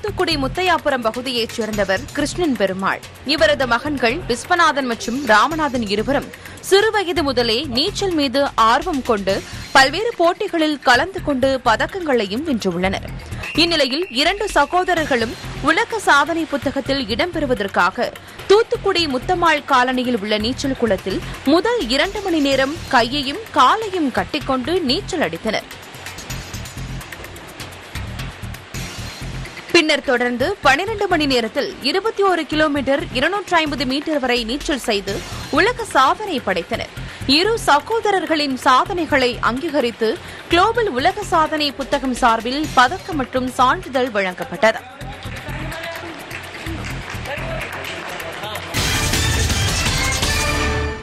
தூத்துக்குடி முத்தையாபுரம் பகுதியைச் சேர்ந்தவர் கிருஷ்ணன் பெருமாள் இவரது மகன்கள் விஸ்வநாதன் மற்றும் ராமநாதன் இருவரும் சிறுவயது முதலே நீச்சல் மீது ஆர்வம் கொண்டு பல்வேறு போட்டிகளில் கலந்து கொண்டு பதக்கங்களையும் வென்றுள்ளனர் இந்நிலையில் இரண்டு சகோதரர்களும் உலக சாதனை புத்தகத்தில் இடம்பெறுவதற்காக தூத்துக்குடி முத்தம்மாள் காலனியில் உள்ள நீச்சல் குளத்தில் முதல் இரண்டு மணி நேரம் கையையும் காலையும் கட்டிக்கொண்டு நீச்சல் அடித்தனர் பின்னர் தொடர்ந்து பனிரெண்டு மணி நேரத்தில் இருபத்தி ஒரு கிலோமீட்டர் இருநூற்றி ஐம்பது மீட்டர் வரை நீச்சல் செய்து உலக சாதனை படைத்தனர் இரு சகோதரர்களின் சாதனைகளை அங்கீகரித்து குளோபல் உலக சாதனை புத்தகம் சார்பில் பதக்கம் மற்றும் சான்றிதழ் வழங்கப்பட்டது